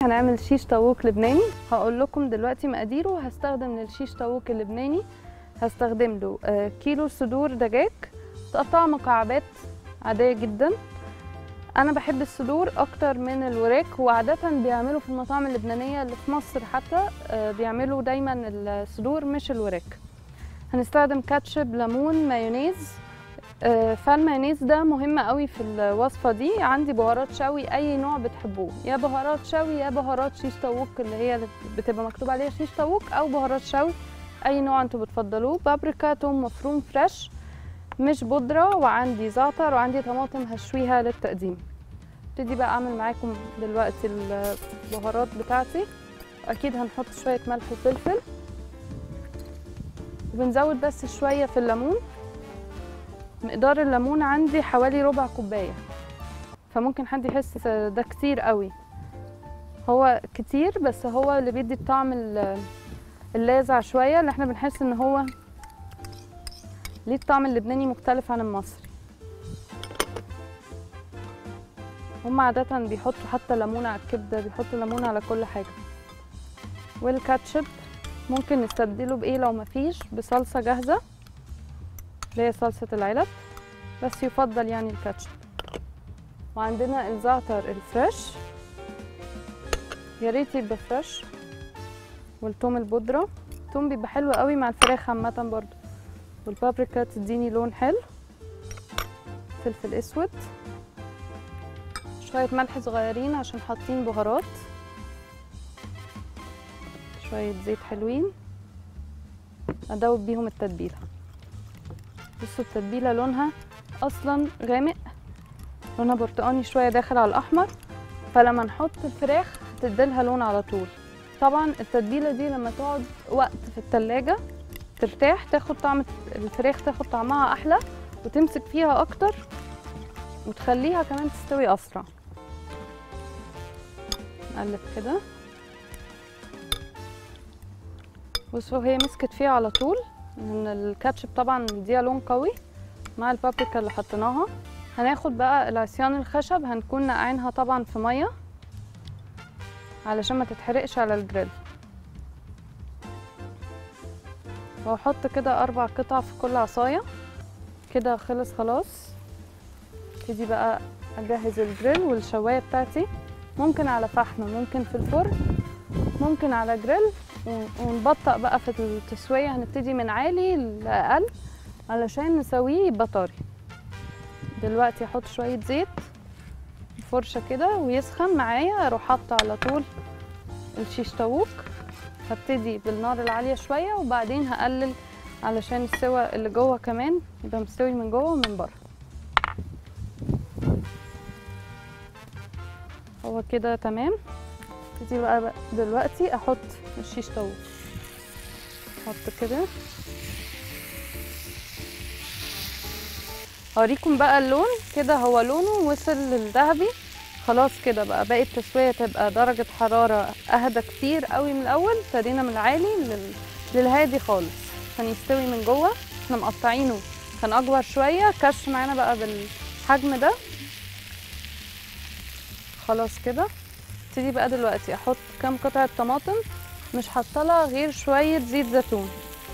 هنعمل شيش طاووق لبناني هقول لكم دلوقتي مقاديره هستخدم للشيش طاووق اللبناني هستخدم له آه، كيلو صدور دجاج تقطع مكعبات عادية جدا انا بحب الصدور اكتر من الوراك وعادة بيعملوا في المطاعم اللبنانية اللي في مصر حتى آه، بيعملوا دايما الصدور مش الوراك هنستخدم كاتشب ليمون مايونيز آه، فالمايونيز ده مهم قوي في الوصفة دي عندي بهارات شوي أي نوع بتحبوه يا بهارات شوي يا بهارات شيش طاووق اللي هي اللي بتبقى مكتوب عليها شيش طاووق أو بهارات شوي أي نوع انتوا بتفضلوه بابريكا توم مفروم فريش مش بودرة وعندي زعتر وعندي طماطم هشويها للتقديم ابتدي بقى أعمل معاكم دلوقتي البهارات بتاعتي أكيد هنحط شوية ملح وفلفل وبنزود بس شوية في الليمون مقدار الليمون عندي حوالي ربع كوباية فممكن حد يحس ده كتير قوي هو كتير بس هو اللي بيدي الطعم ال- اللاذع شوية اللي احنا بنحس ان هو ليه الطعم اللبناني مختلف عن المصري هم عادة بيحطوا حتى ليمون على الكبدة بيحطوا ليمون على كل حاجة والكاتشب ممكن نستبدله بإيه لو مفيش بصلصة جاهزة اللي هي صلصة العلب بس يفضل يعني الكاتشب وعندنا الزعتر الفريش يا ريت يبقى فريش والثوم البودرة الثوم بيبقى حلو قوي مع الفراخ عامة برضو والبابريكا تديني لون حلو فلفل اسود شوية ملح صغيرين عشان حاطين بهارات شوية زيت حلوين ادوب بيهم التتبيله بصوا التتبيله لونها اصلا غامق لونها برتقاني شويه داخل على الاحمر فلما نحط الفراخ هتديلها لون على طول طبعا التتبيله دي لما تقعد وقت في التلاجة ترتاح تاخد طعم الفراخ تاخد طعمها احلى وتمسك فيها اكتر وتخليها كمان تستوي اسرع نقلب كده بصوا هي مسكت فيها على طول ان الكاتشب طبعا مديها لون قوي مع البابريكا اللي حطيناها هناخد بقى العصيان الخشب هنكون نقعينها طبعا في ميه علشان ما تتحرقش على الجريل واحط كده اربع قطع في كل عصايه كده خلص خلاص ابتدي بقى اجهز الجريل والشوايه بتاعتي ممكن على فحم ممكن في الفرن ممكن على جريل ون- ونبطأ بقى في التسوية هنبتدي من عالي لأقل علشان نسويه يبقى طري دلوقتي احط شوية زيت فرشة كده ويسخن معايا اروح حاطة على طول الشيش طاووق هبتدي بالنار العالية شوية وبعدين هقلل علشان السوا اللي جوه كمان يبقى مستوي من جوه ومن بره هو كده تمام ابتدي بقى بقى دلوقتي احط الشيش طاووق احط كده اوريكم بقى اللون كده هو لونه وصل للذهبي خلاص كده بقى باقي التسويه تبقى درجه حراره اهدى كتير قوي من الاول ابتدينا من العالي لل... للهادي خالص عشان يستوي من جوه احنا مقطعينه كان اكبر شويه كش معانا بقى بالحجم ده خلاص كده ابتدي بقى دلوقتي احط كام قطعه طماطم مش حاطه غير شويه زيت زيتون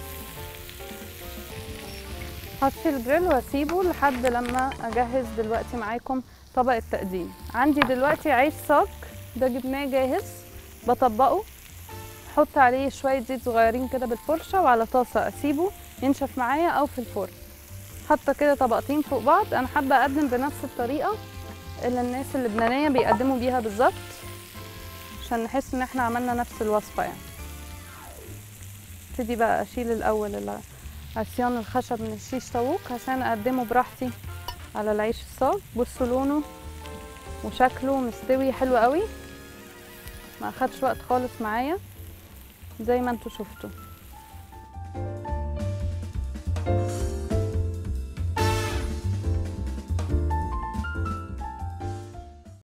هطفي الجريل واسيبه لحد لما اجهز دلوقتي معاكم طبق التقديم عندي دلوقتي عيش صاج ده جبناه جاهز بطبقه احط عليه شويه زيت صغيرين كده بالفرشه وعلى طاسه اسيبه ينشف معايا او في الفرن حاطه كده طبقتين فوق بعض انا حابه اقدم بنفس الطريقه اللي الناس اللبنانيه بيقدموا بيها بالظبط عشان نحس ان احنا عملنا نفس الوصفه يعني ابتدي بقى اشيل الاول عصيان الخشب من الشيش طاووق عشان اقدمه براحتي على العيش الصاج بصوا لونه وشكله مستوي حلو قوي ما اخدش وقت خالص معايا زي ما انتوا شفتوا